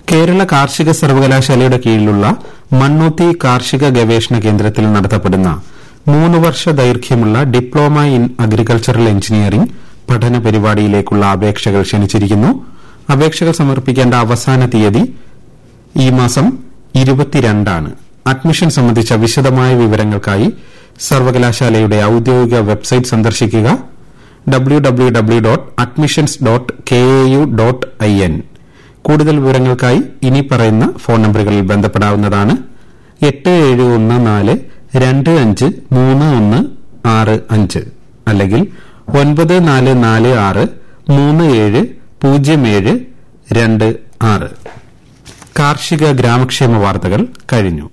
കേരള കാർഷിക സർവകലാശാലയുടെ കീഴിലുള്ള മണ്ണുത്തി കാർഷിക ഗവേഷണ കേന്ദ്രത്തിൽ നടത്തപ്പെടുന്ന മൂന്ന് വർഷ ദൈർഘ്യമുള്ള ഡിപ്ലോമ ഇൻ അഗ്രികൾച്ചറൽ എഞ്ചിനീയറിംഗ് പഠന പരിപാടിയിലേക്കുള്ള അപേക്ഷകൾ ക്ഷണിച്ചിരിക്കുന്നു അപേക്ഷകൾ സമർപ്പിക്കേണ്ട അവസാന തീയതി ഈ മാസം ഇരുപത്തിരണ്ടാണ് അഡ്മിഷൻ സംബന്ധിച്ച വിശദമായ വിവരങ്ങൾക്കായി സർവകലാശാലയുടെ ഔദ്യോഗിക വെബ്സൈറ്റ് സന്ദർശിക്കുക W W W dot admissions dot K A U dot I N കൂടുതൽ വിവരങ്ങൾക്കായി ഇനി പറയുന്ന ഫോൺ നമ്പറുകളിൽ ബന്ധപ്പെടാവുന്നതാണ് എട്ട് ഏഴ് ഒന്ന് നാല് രണ്ട് അഞ്ച് മൂന്ന് ഒന്ന് ആറ് അഞ്ച് അല്ലെങ്കിൽ ഒൻപത് നാല് നാല് ആറ് മൂന്ന് ഏഴ് പൂജ്യം ഏഴ് രണ്ട് ആറ് കാർഷിക ഗ്രാമക്ഷേമ വാർത്തകൾ കഴിഞ്ഞു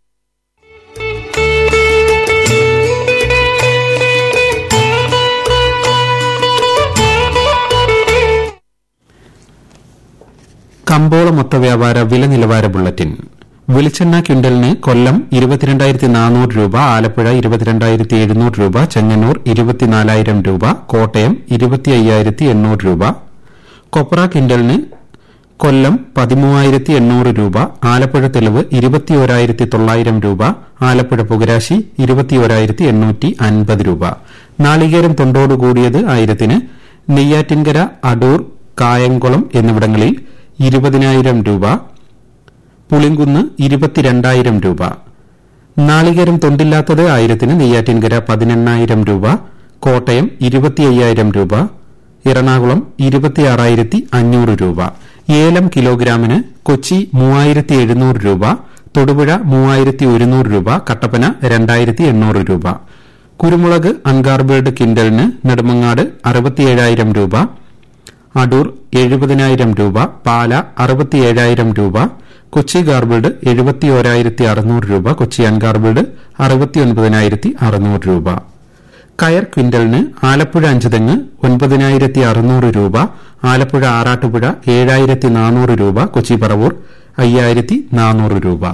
കമ്പോള മൊത്തവ്യാപാര വില നിലവാര ബുള്ളറ്റിൻ വെളിച്ചെണ്ണ ക്വിന്റലിന് കൊല്ലം ഇരുപത്തിരണ്ടായിരത്തി നാനൂറ് രൂപ ആലപ്പുഴ ഇരുപത്തിരണ്ടായിരത്തി എഴുന്നൂറ് രൂപ ചെങ്ങന്നൂർ ഇരുപത്തിനാലായിരം രൂപ കോട്ടയം ഇരുപത്തി അയ്യായിരത്തി എണ്ണൂറ് രൂപ കൊപ്ര ക്വിന്റലിന് കൊല്ലം പതിമൂവായിരത്തി എണ്ണൂറ് രൂപ ആലപ്പുഴ തെളിവ് ഇരുപത്തിയോരായിരത്തി തൊള്ളായിരം രൂപ ആലപ്പുഴ പുകരാശി ഇരുപത്തിയോരായിരത്തി എണ്ണൂറ്റി അൻപത് രൂപ നാളികേരം തൊണ്ടോട് കൂടിയത് ആയിരത്തിന് നെയ്യാറ്റിൻകര അടൂർ കായംകുളം എന്നിവിടങ്ങളിൽ ഇരുപതിനായിരം രൂപ പുളിങ്കുന്ന് ഇരുപത്തിരണ്ടായിരം രൂപ നാളികേരം തൊണ്ടില്ലാത്തത് ആയിരത്തിന് നെയ്യാറ്റിൻകര പതിനെണ്ണായിരം രൂപ കോട്ടയം ഇരുപത്തി അയ്യായിരം രൂപ എറണാകുളം ഇരുപത്തിയാറായിരത്തി അഞ്ഞൂറ് രൂപ ഏലം കിലോഗ്രാമിന് കൊച്ചി മൂവായിരത്തി എഴുന്നൂറ് രൂപ തൊടുപുഴ മൂവായിരത്തി ഒരുന്നൂറ് രൂപ കട്ടപ്പന രണ്ടായിരത്തി എണ്ണൂറ് രൂപ കുരുമുളക് അൺഗാർബേർഡ് കിൻഡലിന് നെടുമങ്ങാട് അറുപത്തിയേഴായിരം രൂപ അടൂർ എഴുപതിനായിരം രൂപ പാല അറുപത്തിയേഴായിരം രൂപ കൊച്ചി ഗാർബിൾഡ് എഴുപത്തിയോരായിരത്തി അറുന്നൂറ് രൂപ കൊച്ചി അൺഗാർബിൾഡ് അറുപത്തിയൊൻപതിനായിരത്തി അറുന്നൂറ് രൂപ കയർ ക്വിന്റലിന് ആലപ്പുഴ അഞ്ചുതെങ്ങ് ഒൻപതിനായിരത്തി അറുന്നൂറ് രൂപ ആലപ്പുഴ ആറാട്ടുപുഴ ഏഴായിരത്തി നാനൂറ് രൂപ കൊച്ചി പറവൂർ അയ്യായിരത്തി നാനൂറ് രൂപ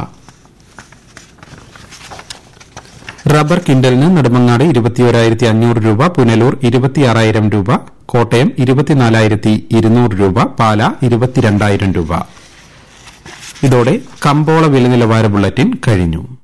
റബ്ബർ കിൻഡലിന് നെടുമങ്ങാട് ഇരുപത്തിയോരായിരത്തി അഞ്ഞൂറ് രൂപ പുനലൂർ ഇരുപത്തിയാറായിരം രൂപ കോട്ടയം ഇരുപത്തിനാലായിരത്തി ഇരുന്നൂറ് രൂപ പാല ഇരുപത്തിരണ്ടായിരം രൂപ ഇതോടെ കമ്പോള വില നിലവാര ബുള്ളറ്റിൻ കഴിഞ്ഞു